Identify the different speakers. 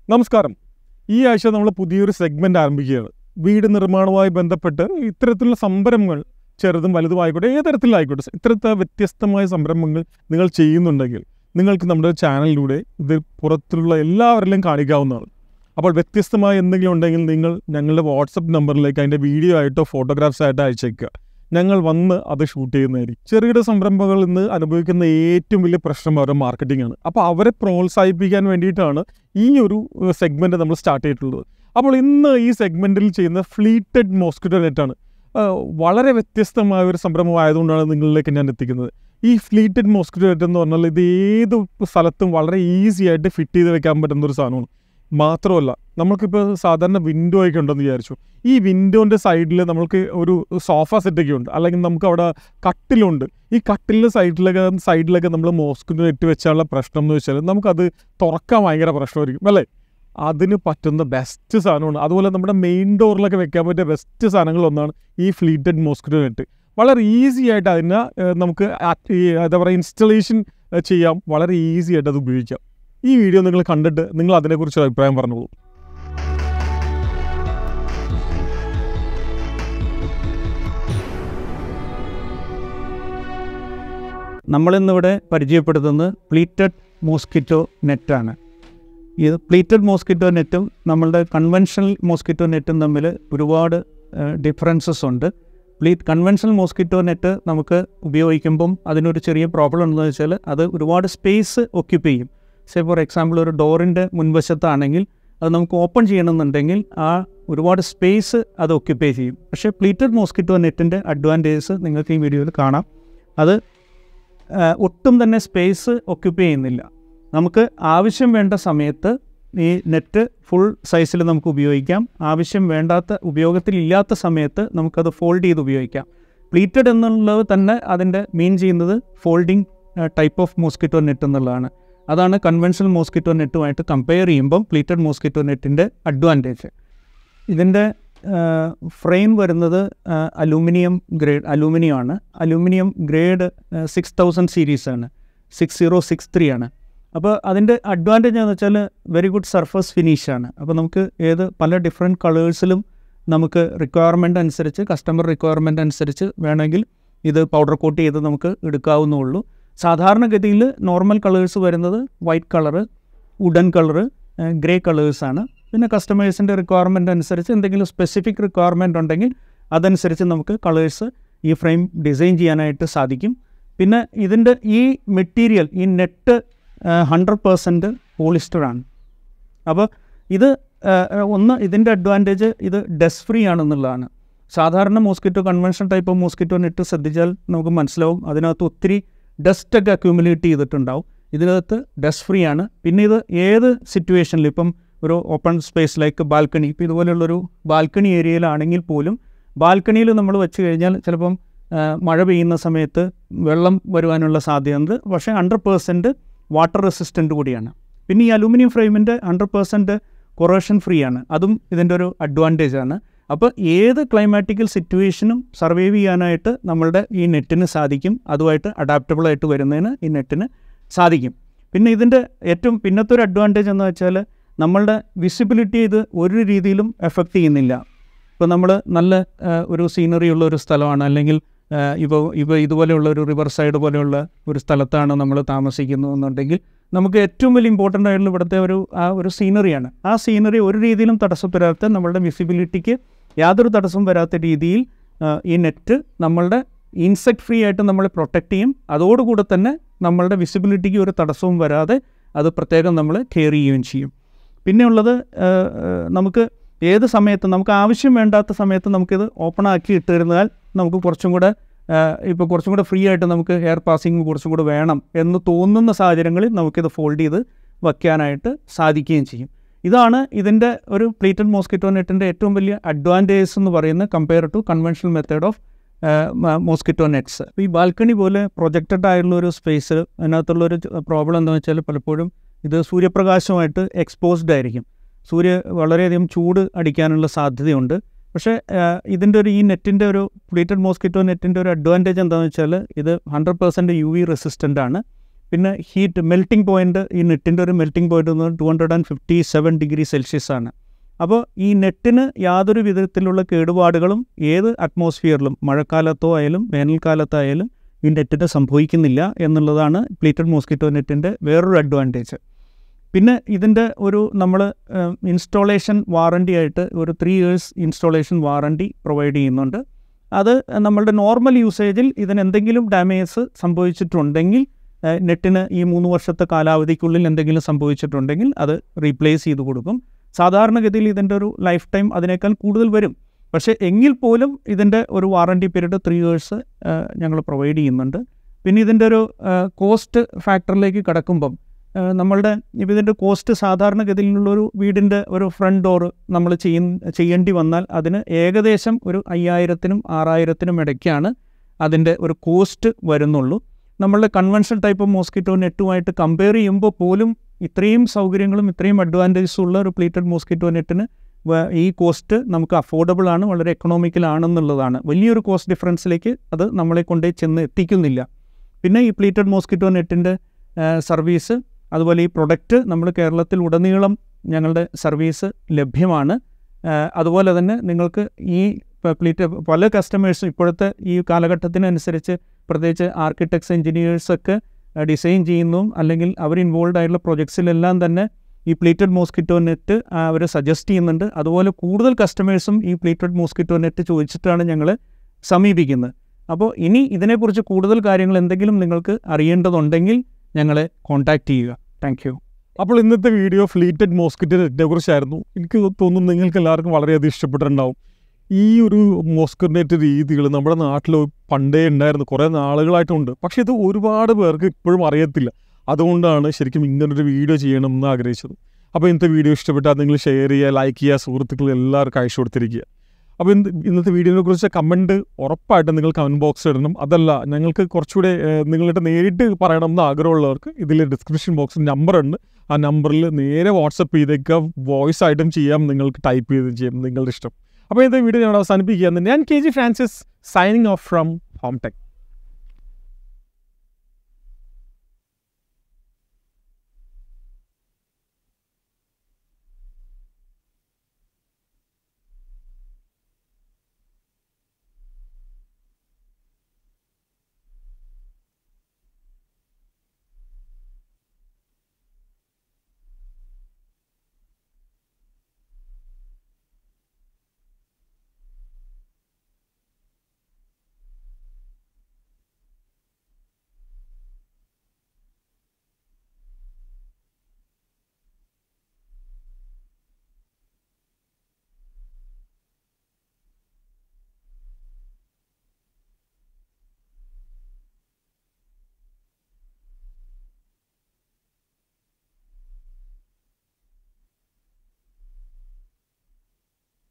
Speaker 1: നമസ്കാരം ഈ ആഴ്ച നമ്മൾ പുതിയൊരു സെഗ്മെന്റ് ആരംഭിക്കുകയാണ് വീട് നിർമ്മാണവുമായി ബന്ധപ്പെട്ട് ഇത്തരത്തിലുള്ള സംരംഭങ്ങൾ ചെറുതും വലുതുമായിക്കോട്ടെ ഏത് തരത്തിലായിക്കോട്ടെ ഇത്തരത്തെ വ്യത്യസ്തമായ സംരംഭങ്ങൾ നിങ്ങൾ ചെയ്യുന്നുണ്ടെങ്കിൽ നിങ്ങൾക്ക് നമ്മുടെ ചാനലിലൂടെ ഇത് പുറത്തുള്ള എല്ലാവരിലും കാണിക്കാവുന്നതാണ് അപ്പോൾ വ്യത്യസ്തമായ എന്തെങ്കിലും ഉണ്ടെങ്കിൽ നിങ്ങൾ ഞങ്ങളുടെ വാട്സപ്പ് നമ്പറിലേക്ക് അതിൻ്റെ വീഡിയോ ആയിട്ടോ ഫോട്ടോഗ്രാഫ്സ് ആയിട്ടോ അയച്ചേക്കുക ഞങ്ങൾ വന്ന് അത് ഷൂട്ട് ചെയ്യുന്നതായിരിക്കും ചെറുകിട സംരംഭങ്ങൾ ഇന്ന് അനുഭവിക്കുന്ന ഏറ്റവും വലിയ പ്രശ്നം അവരുടെ മാർക്കറ്റിംഗ് ആണ് അപ്പോൾ അവരെ പ്രോത്സാഹിപ്പിക്കാൻ വേണ്ടിയിട്ടാണ് ഈ ഒരു സെഗ്മെൻറ്റ് നമ്മൾ സ്റ്റാർട്ട് ചെയ്തിട്ടുള്ളത് അപ്പോൾ ഇന്ന് ഈ സെഗ്മെൻറ്റിൽ ചെയ്യുന്ന ഫ്ലീറ്റഡ് മോസ്കിറ്റോ നെറ്റാണ് വളരെ വ്യത്യസ്തമായ ഒരു സംരംഭം ആയതുകൊണ്ടാണ് നിങ്ങളിലേക്ക് ഞാൻ എത്തിക്കുന്നത് ഈ ഫ്ലീറ്റഡ് മോസ്കിറ്റോ നെറ്റ് എന്ന് പറഞ്ഞാൽ ഇത് ഏത് സ്ഥലത്തും വളരെ ഈസി ആയിട്ട് ഫിറ്റ് ചെയ്ത് വെക്കാൻ പറ്റുന്ന ഒരു സാധനമാണ് മാത്രമല്ല നമുക്കിപ്പോൾ സാധാരണ വിൻഡോ ഒക്കെ ഉണ്ടെന്ന് വിചാരിച്ചു ഈ വിൻഡോൻ്റെ സൈഡിൽ നമുക്ക് ഒരു സോഫ സെറ്റൊക്കെ ഉണ്ട് അല്ലെങ്കിൽ നമുക്ക് അവിടെ കട്ടിലുണ്ട് ഈ കട്ടിലിൻ്റെ സൈഡിലൊക്കെ സൈഡിലൊക്കെ നമ്മൾ മോസ്കിറ്റോ നെറ്റ് വെച്ചാലുള്ള പ്രശ്നം എന്ന് വെച്ചാൽ നമുക്കത് തുറക്കാൻ ഭയങ്കര പ്രശ്നമായിരിക്കും അല്ലേ അതിന് പറ്റുന്ന ബെസ്റ്റ് സാധനമാണ് അതുപോലെ നമ്മുടെ മെയിൻ ഡോറിലൊക്കെ വെക്കാൻ പറ്റിയ ബെസ്റ്റ് സാധനങ്ങളൊന്നാണ് ഈ ഫ്ലീറ്റഡ് മോസ്കിറ്റോ നെറ്റ് വളരെ ഈസി ആയിട്ട് അതിനെ ഏഹ്, നമുക്ക് at- ഈ എന്താ പറയുക ഇൻസ്റ്റലേഷൻ ചെയ്യാം വളരെ ഈസി ആയിട്ട് അത് ഉപയോഗിക്കാം ഈ വീഡിയോ നിങ്ങൾ കണ്ടിട്ട് നിങ്ങൾ അതിനെക്കുറിച്ച് ഒരു അഭിപ്രായം പറഞ്ഞോളൂ
Speaker 2: നമ്മളിന്നിവിടെ പരിചയപ്പെടുത്തുന്നത് പ്ലീറ്റഡ് മോസ്കിറ്റോ നെറ്റാണ് ഇത് പ്ലീറ്റഡ് മോസ്കിറ്റോ നെറ്റും നമ്മളുടെ കൺവെൻഷണൽ മോസ്കിറ്റോ നെറ്റും തമ്മിൽ ഒരുപാട് ഡിഫറൻസസ് ഉണ്ട് പ്ലീ കൺവെൻഷണൽ മോസ്കിറ്റോ നെറ്റ് നമുക്ക് ഉപയോഗിക്കുമ്പം അതിനൊരു ചെറിയ പ്രോബ്ലം ഉണ്ടെന്ന് വെച്ചാൽ അത് ഒരുപാട് സ്പേസ് ഒക്യുപ്പൈ ചെയ്യും സേ ഫോർ എക്സാമ്പിൾ ഒരു ഡോറിൻ്റെ മുൻവശത്താണെങ്കിൽ അത് നമുക്ക് ഓപ്പൺ ചെയ്യണമെന്നുണ്ടെങ്കിൽ ആ ഒരുപാട് സ്പേസ് അത് ഒക്യുപ്പൈ ചെയ്യും പക്ഷേ പ്ലീറ്റഡ് മോസ്കിറ്റോ നെറ്റിൻ്റെ അഡ്വാൻറ്റേജസ് നിങ്ങൾക്ക് ഈ വീഡിയോയിൽ കാണാം അത് ആ, ഒട്ടും തന്നെ സ്പേസ് ഒക്യുപ്പൈ ചെയ്യുന്നില്ല നമുക്ക് ആവശ്യം വേണ്ട സമയത്ത് ഈ നെറ്റ് ഫുൾ സൈസിൽ നമുക്ക് ഉപയോഗിക്കാം ആവശ്യം വേണ്ടാത്ത ഉപയോഗത്തിലില്ലാത്ത സമയത്ത് നമുക്കത് ഫോൾഡ് ചെയ്ത് ഉപയോഗിക്കാം പ്ലീറ്റഡ് എന്നുള്ളത് തന്നെ അതിൻ്റെ മീൻ ചെയ്യുന്നത് folding type of mosquito net എന്നുള്ളതാണ് അതാണ് കൺവെൻഷണൽ മോസ്കിറ്റോ നെറ്റുമായിട്ട് കമ്പയർ ചെയ്യുമ്പം പ്ലീറ്റഡ് മോസ്കിറ്റോ നെറ്റിൻ്റെ അഡ്വാൻറ്റേജ് ഇതിൻ്റെ ഫ്രെയിം വരുന്നത് അലൂമിനിയം ഗ്രേഡ് അലൂമിനിയം ആണ് aluminium grade six thousand series ആണ് സിക്സ് സീറോ സിക്സ് ത്രീ ആണ് അപ്പോൾ അതിൻ്റെ അഡ്വാൻറ്റേജ് എന്ന് വെച്ചാൽ വെരി ഗുഡ് സർഫസ് ഫിനിഷ് ആണ് അപ്പോൾ നമുക്ക് ഏത് പല ഡിഫറെൻറ്റ് കളേഴ്സിലും നമുക്ക് റിക്വയർമെൻ്റ് അനുസരിച്ച് കസ്റ്റമർ റിക്വയർമെൻ്റ് അനുസരിച്ച് വേണമെങ്കിൽ ഇത് പൗഡർ കോട്ട് ചെയ്ത് നമുക്ക് എടുക്കാവുന്നുള്ളൂ സാധാരണഗതിയിൽ നോർമൽ കളേഴ്സ് വരുന്നത് white colour wooden colour grey കളേഴ്സാണ് പിന്നെ കസ്റ്റമേഴ്സിൻ്റെ റിക്വയർമെൻ്റ് അനുസരിച്ച് എന്തെങ്കിലും സ്പെസിഫിക് റിക്വയർമെൻ്റ് ഉണ്ടെങ്കിൽ അതനുസരിച്ച് നമുക്ക് കളേഴ്സ് ഈ ഫ്രെയിം ഡിസൈൻ ചെയ്യാനായിട്ട് സാധിക്കും പിന്നെ ഇതിൻ്റെ ഈ മെറ്റീരിയൽ ഈ നെറ്റ് ഹൺഡ്രഡ് പേഴ്സൻറ്റ് പോളിസ്റ്ററാണ് അപ്പോൾ ഇത് ആ, ഒന്ന് ഇതിൻ്റെ അഡ്വാൻറ്റേജ് ഇത് ഡസ്റ്റ് ഫ്രീ ആണെന്നുള്ളതാണ് സാധാരണ mosquito convention type of mosquito net ശ്രദ്ധിച്ചാൽ നമുക്ക് മനസ്സിലാവും അതിനകത്ത് ഒത്തിരി ഡസ്റ്റൊക്കെ അക്യൂമുലേറ്റ് ചെയ്തിട്ടുണ്ടാവും ഇതിനകത്ത് ഡസ്റ്റ് ഫ്രീ ആണ് പിന്നെ ഇത് ഏത് സിറ്റുവേഷനിലും ഇപ്പം ഒരു ഓപ്പൺ സ്പേസ് ലൈക്ക് ബാൽക്കണി ഇപ്പോൾ ഇതുപോലെയുള്ളൊരു ബാൽക്കണി ഏരിയയിലാണെങ്കിൽ പോലും ബാൽക്കണിയിൽ നമ്മൾ വെച്ച് കഴിഞ്ഞാൽ ചിലപ്പം ആ, മഴ പെയ്യുന്ന സമയത്ത് വെള്ളം വരുവാനുള്ള സാധ്യതയുണ്ട് പക്ഷേ ഹൺഡ്രഡ് പേഴ്സൻറ്റ് വാട്ടർ റെസിസ്റ്റൻ്റ് കൂടിയാണ് പിന്നെ ഈ അലൂമിനിയം ഫ്രെയിമിൻ്റെ ഹൺഡ്രഡ് പേഴ്സൻറ്റ് കൊറേഷൻ ഫ്രീ ആണ് അതും ഇതിൻ്റെ ഒരു അഡ്വാൻറ്റേജ് ആണ് അപ്പോൾ ഏത് ക്ലൈമാറ്റിക്കൽ സിറ്റുവേഷനും സർവൈവ് ചെയ്യാനായിട്ട് നമ്മളുടെ ഈ നെറ്റിന് സാധിക്കും അതുമായിട്ട് അഡാപ്റ്റബിൾ ആയിട്ട് വരുന്നതിന് ഈ നെറ്റിന് സാധിക്കും പിന്നെ ഇതിൻ്റെ ഏറ്റവും പിന്നത്തെ ഒരു അഡ്വാൻറ്റേജ് എന്ന് വെച്ചാൽ നമ്മളുടെ വിസിബിലിറ്റി ഇത് ഒരു രീതിയിലും എഫക്റ്റ് ചെയ്യുന്നില്ല ഇപ്പോൾ നമ്മൾ നല്ല ആ, ഒരു സീനറി ഉള്ള ഒരു സ്ഥലമാണ് അല്ലെങ്കിൽ ആ, ഇപ്പോൾ ഇപ്പോൾ ഇതുപോലെയുള്ള ഒരു റിവർ സൈഡ് പോലെയുള്ള ഒരു സ്ഥലത്താണ് നമ്മൾ താമസിക്കുന്നതെന്നുണ്ടെങ്കിൽ നമുക്ക് ഏറ്റവും വലിയ ഇമ്പോർട്ടൻ്റ് ആയിട്ടുള്ള ഇവിടുത്തെ ഒരു ആ ഒരു സീനറിയാണ് ആ സീനറി ഒരു രീതിയിലും തടസ്സപ്പെടാത്ത നമ്മളുടെ വിസിബിലിറ്റിക്ക് യാതൊരു തടസ്സവും വരാത്ത രീതിയിൽ ആ, ഈ നെറ്റ് നമ്മളുടെ ഇൻസെക്ട് ഫ്രീ ആയിട്ട് നമ്മളെ പ്രൊട്ടക്റ്റ് ചെയ്യും അതോടുകൂടെ തന്നെ നമ്മളുടെ വിസിബിലിറ്റിക്ക് ഒരു തടസ്സവും വരാതെ അത് പ്രത്യേകം നമ്മൾ കെയർ ചെയ്യുകയും ചെയ്യും പിന്നെ ഉള്ളത് ആ, ആ, നമുക്ക് ഏത് സമയത്ത് നമുക്ക് ആവശ്യം വേണ്ടാത്ത സമയത്ത് നമുക്കിത് ഓപ്പൺ ആക്കി ഇട്ട് തരുന്നാൽ നമുക്ക് കുറച്ചും കൂടെ ഇപ്പോൾ കുറച്ചും കൂടെ ഫ്രീ ആയിട്ട് നമുക്ക് എയർ പാസിങ് കുറച്ചും കൂടെ വേണം എന്ന് തോന്നുന്ന സാഹചര്യങ്ങളിൽ നമുക്കിത് ഫോൾഡ് ചെയ്ത് വയ്ക്കാനായിട്ട് സാധിക്കുകയും ചെയ്യും ഇതാണ് ഇതിൻ്റെ ഒരു പ്ലീറ്റഡ് മോസ്കിറ്റോ നെറ്റിൻ്റെ ഏറ്റവും വലിയ അഡ്വാൻറ്റേജ് എന്ന് പറയുന്നത് compare to conventional method of mosquito nets ഈ ബാൽക്കണി പോലെ പ്രൊജക്റ്റഡ് ആയിട്ടുള്ള ഒരു സ്പേസ് അതിനകത്തുള്ളൊരു പ്രോബ്ലം എന്താണെന്ന് വെച്ചാൽ പലപ്പോഴും ഇത് സൂര്യപ്രകാശമായിട്ട് എക്സ്പോസ്ഡ് ആയിരിക്കും സൂര്യ വളരെയധികം ചൂട് അടിക്കാനുള്ള സാധ്യതയുണ്ട് പക്ഷേ ഇതിൻ്റെ ഒരു ഈ നെറ്റിൻ്റെ ഒരു പ്ലീറ്റഡ് മോസ്കിറ്റോ നെറ്റിൻ്റെ ഒരു അഡ്വാൻറ്റേജ് എന്താണെന്ന് വെച്ചാൽ ഇത് hundred percent U V resistant ആണ് പിന്നെ ഹീറ്റ് മെൽറ്റിംഗ് പോയിൻ്റ് ഈ നെറ്റിൻ്റെ ഒരു മെൽറ്റിംഗ് പോയിൻ്റ് എന്ന് two hundred and fifty seven degree Celsius ആണ് അപ്പോൾ ഈ നെറ്റിന് യാതൊരു വിധത്തിലുള്ള കേടുപാടുകളും ഏത് അറ്റ്മോസ്ഫിയറിലും മഴക്കാലത്തോ ആയാലും വേനൽക്കാലത്തായാലും ഈ നെറ്റിന് സംഭവിക്കുന്നില്ല എന്നുള്ളതാണ് പ്ലീറ്റഡ് മോസ്കിറ്റോ നെറ്റിൻ്റെ വേറൊരു അഡ്വാൻറ്റേജ് പിന്നെ ഇതിൻ്റെ ഒരു നമ്മൾ ഇൻസ്റ്റാളേഷൻ വാറണ്ടി ആയിട്ട് ഒരു three years installation warranty provide ചെയ്യുന്നുണ്ട് അത് നമ്മളുടെ നോർമൽ യൂസേജിൽ ഇതിന് എന്തെങ്കിലും ഡാമേജ് സംഭവിച്ചിട്ടുണ്ടെങ്കിൽ ഏഹ്, നെറ്റിന് ഈ മൂന്ന് വർഷത്തെ കാലാവധിക്കുള്ളിൽ എന്തെങ്കിലും സംഭവിച്ചിട്ടുണ്ടെങ്കിൽ അത് റീപ്ലേസ് ചെയ്ത് കൊടുക്കും സാധാരണഗതിയിൽ ഇതിൻ്റെ ഒരു ലൈഫ് ടൈം അതിനേക്കാൾ കൂടുതൽ വരും പക്ഷേ എങ്കിൽ പോലും ഇതിൻ്റെ ഒരു വാറണ്ടി പീരീഡ് ത്രീ ഇയേഴ്സ് ഞങ്ങൾ പ്രൊവൈഡ് ചെയ്യുന്നുണ്ട് പിന്നെ ഇതിൻ്റെ ഒരു കോസ്റ്റ് ഫാക്ടറിലേക്ക് കടക്കുമ്പം ഏഹ്, നമ്മളുടെ ഇപ്പം ഇതിൻ്റെ കോസ്റ്റ് സാധാരണഗതിയിലുള്ളൊരു വീടിൻ്റെ ഒരു ഫ്രണ്ട് ഡോർ നമ്മൾ ചെയ്യുന്ന ചെയ്യേണ്ടി വന്നാൽ അതിന് ഏകദേശം ഒരു അയ്യായിരത്തിനും ആറായിരത്തിനും ഇടയ്ക്കാണ് അതിൻ്റെ ഒരു കോസ്റ്റ് വരുന്നുള്ളൂ നമ്മളുടെ കൺവെൻഷൻ ടൈപ്പ് മോസ്കിറ്റോ നെറ്റുമായിട്ട് കമ്പയർ ചെയ്യുമ്പോൾ പോലും ഇത്രയും സൗകര്യങ്ങളും ഇത്രയും അഡ്വാൻറ്റേജസും ഉള്ള ഒരു പ്ലീറ്റഡ് മോസ്കിറ്റോ നെറ്റിന് വ- ഈ കോസ്റ്റ് നമുക്ക് അഫോർഡബിൾ ആണ് വളരെ എക്കണോമിക്കൽ ആണെന്നുള്ളതാണ് വലിയൊരു കോസ്റ്റ് ഡിഫറൻസിലേക്ക് അത് നമ്മളെ കൊണ്ടേ ചെന്ന് എത്തിക്കുന്നില്ല പിന്നെ ഈ പ്ലീറ്റഡ് മോസ്കിറ്റോ നെറ്റിൻ്റെ സർവീസ് അതുപോലെ ഈ പ്രൊഡക്റ്റ് നമ്മൾ കേരളത്തിൽ ഉടനീളം ഞങ്ങളുടെ സർവീസ് ലഭ്യമാണ് ആ, അതുപോലെ തന്നെ നിങ്ങൾക്ക് ഈ പ്ലീറ്റ് പല കസ്റ്റമേഴ്സും ഇപ്പോഴത്തെ ഈ കാലഘട്ടത്തിനനുസരിച്ച് പ്രത്യേകിച്ച് ആർക്കിടെക്ട്സ് എഞ്ചിനീയേഴ്സൊക്കെ ഡിസൈൻ ചെയ്യുന്നതും അല്ലെങ്കിൽ അവർ ഇൻവോൾവ് ആയിട്ടുള്ള പ്രൊജക്ട്സിലെല്ലാം തന്നെ ഈ പ്ലീറ്റഡ് മോസ്കിറ്റോ നെറ്റ് അവർ സജസ്റ്റ് ചെയ്യുന്നുണ്ട് അതുപോലെ കൂടുതൽ കസ്റ്റമേഴ്സും ഈ പ്ലീറ്റഡ് മോസ്കിറ്റോ നെറ്റ് ചോദിച്ചിട്ടാണ് ഞങ്ങൾ സമീപിക്കുന്നത് അപ്പോൾ ഇനി ഇതിനെക്കുറിച്ച് കൂടുതൽ കാര്യങ്ങൾ എന്തെങ്കിലും നിങ്ങൾക്ക് അറിയേണ്ടതുണ്ടെങ്കിൽ ഞങ്ങളെ കോൺടാക്റ്റ് ചെയ്യുക താങ്ക് യു
Speaker 1: അപ്പോൾ ഇന്നത്തെ വീഡിയോ ഫ്ലീറ്റഡ് മോസ്കിറ്റോ നെറ്റിനെ കുറിച്ചായിരുന്നു എനിക്ക് തോന്നുന്നു നിങ്ങൾക്ക് എല്ലാവർക്കും വളരെയധികം ഇഷ്ടപ്പെട്ടിട്ടുണ്ടാവും ഈ ഒരു മോസ്കിറ്റോ നെറ്റ് രീതികൾ നമ്മുടെ നാട്ടിൽ പണ്ടേ ഉണ്ടായിരുന്നു കുറേ നാളുകളായിട്ടുണ്ട് പക്ഷേ ഇത് ഒരുപാട് പേർക്ക് ഇപ്പോഴും അറിയത്തില്ല അതുകൊണ്ടാണ് ശരിക്കും ഇങ്ങനൊരു വീഡിയോ ചെയ്യണം എന്ന് ആഗ്രഹിച്ചത് അപ്പോൾ ഇന്നത്തെ വീഡിയോ ഇഷ്ടപ്പെട്ടാൽ നിങ്ങൾ ഷെയർ ചെയ്യുക ലൈക്ക് ചെയ്യുക സുഹൃത്തുക്കൾ എല്ലാവർക്കും അയച്ചു കൊടുത്തിരിക്കുക അപ്പോൾ ഇന്ന് ഇന്നത്തെ വീഡിയോനെ കുറിച്ച് കമൻറ്റ് ഉറപ്പായിട്ടും നിങ്ങൾ കമൻറ്റ് ബോക്സ് ഇടണം അതല്ല ഞങ്ങൾക്ക് കുറച്ചുകൂടെ ഏഹ്, നിങ്ങളുടെ നേരിട്ട് പറയണം എന്ന് ആഗ്രഹമുള്ളവർക്ക് ഇതിൽ ഡിസ്ക്രിപ്ഷൻ ബോക്സിൽ നമ്പർ ഉണ്ട് ആ നമ്പറിൽ നേരെ വാട്സപ്പ് ചെയ്തേക്കുക വോയിസ് ആയിട്ടും ചെയ്യാം നിങ്ങൾക്ക് ടൈപ്പ് ചെയ്ത് ചെയ്യാം നിങ്ങളുടെ ഇഷ്ടം അപ്പോൾ ഇന്നത്തെ വീഡിയോ ഞാൻ അവസാനിപ്പിക്കുകയാണ് ഞാൻ K G Francis signing off from home tech